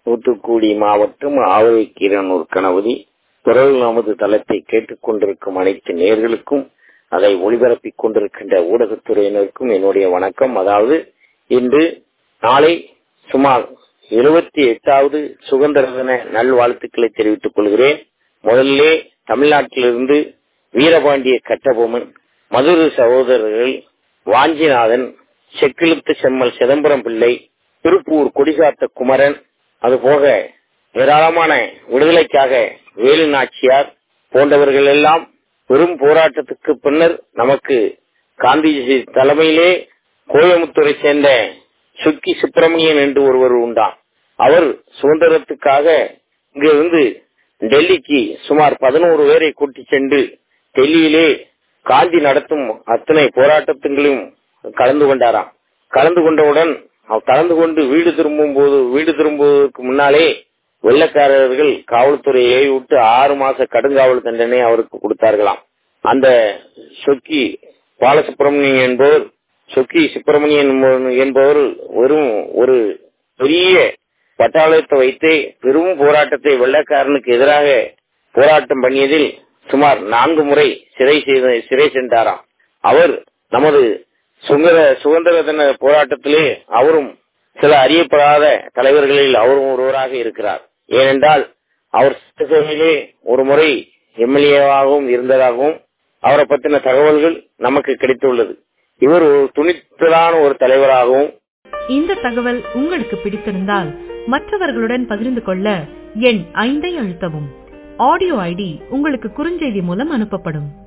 தூத்துக்குடி மாவட்டம் ஆவரை கீரனூர் கணபதி குரல் நமது தளத்தை கேட்டுக் கொண்டிருக்கும் அனைத்து நேர்களுக்கும் அதை ஒளிபரப்பிக் கொண்டிருக்கின்ற ஊடகத்துறையினருக்கும் என்னுடைய வணக்கம் அதாவது இன்று நாளை சுமார் எழுபத்தி எட்டாவது சுதந்திர தின நல்வாழ்த்துக்களை தெரிவித்துக் கொள்கிறேன் முதல்ல தமிழ்நாட்டிலிருந்து வீரபாண்டிய கட்டபொம்மன் மதுரை சகோதரர்கள் வாஞ்சிநாதன் செக்கிழுத்து செம்மல் சிதம்பரம் பிள்ளை திருப்பூர் கொடிசாத்த குமரன் அதுபோக ஏராளமான விடுதலைக்காக வேலு நாச்சியார் போன்றவர்கள் எல்லாம் பெரும் போராட்டத்துக்கு பின்னர் நமக்கு காந்திஜி தலைமையிலே கோயமுத்தூரை சேர்ந்த சுக்கி சுப்பிரமணியன் என்று ஒருவர் உண்டான் அவர் சுதந்திரத்துக்காக இங்கிருந்து டெல்லிக்கு சுமார் பதினோரு பேரை கூட்டி சென்று டெல்லியிலே காந்தி நடத்தும் அத்தனை போராட்டத்திலும் கலந்து கொண்டாராம் கலந்து கொண்டவுடன் கலந்து கொண்டு வீடு திரும்பும் போது வீடு திரும்புவதற்கு முன்னாலே வெள்ளக்காரர்கள் காவல்துறையை விட்டு ஆறு மாச கடுங்காவல் தண்டனை அவருக்கு கொடுத்தார்களாம் அந்த சொக்கி பாலசுப்பிரமணியன் என்பவர் சொக்கி சுப்பிரமணியன் என்பவர் வெறும் ஒரு பெரிய பட்டாளத்தை வைத்து பெரும் போராட்டத்தை வெள்ளக்காரனுக்கு எதிராக போராட்டம் பண்ணியதில் சுமார் நான்கு முறை சிறை செய்த சிறை சென்றாராம் அவர் நமது சுதந்திர சுதந்திர தின போராட்டத்திலே அவரும் சில அறியப்படாத தலைவர்களில் அவரும் ஒருவராக இருக்கிறார் ஏனென்றால் அவர் சட்டசபையிலே ஒரு முறை எம்எல்ஏவாகவும் இருந்ததாகவும் அவரை பற்றின தகவல்கள் நமக்கு கிடைத்துள்ளது இவர் ஒரு துணிச்சலான ஒரு தலைவராகவும் இந்த தகவல் உங்களுக்கு பிடித்திருந்தால் மற்றவர்களுடன் பகிர்ந்து கொள்ள எண் ஐந்தை அழுத்தவும் ஆடியோ ஐடி உங்களுக்கு குறுஞ்செய்தி மூலம் அனுப்பப்படும்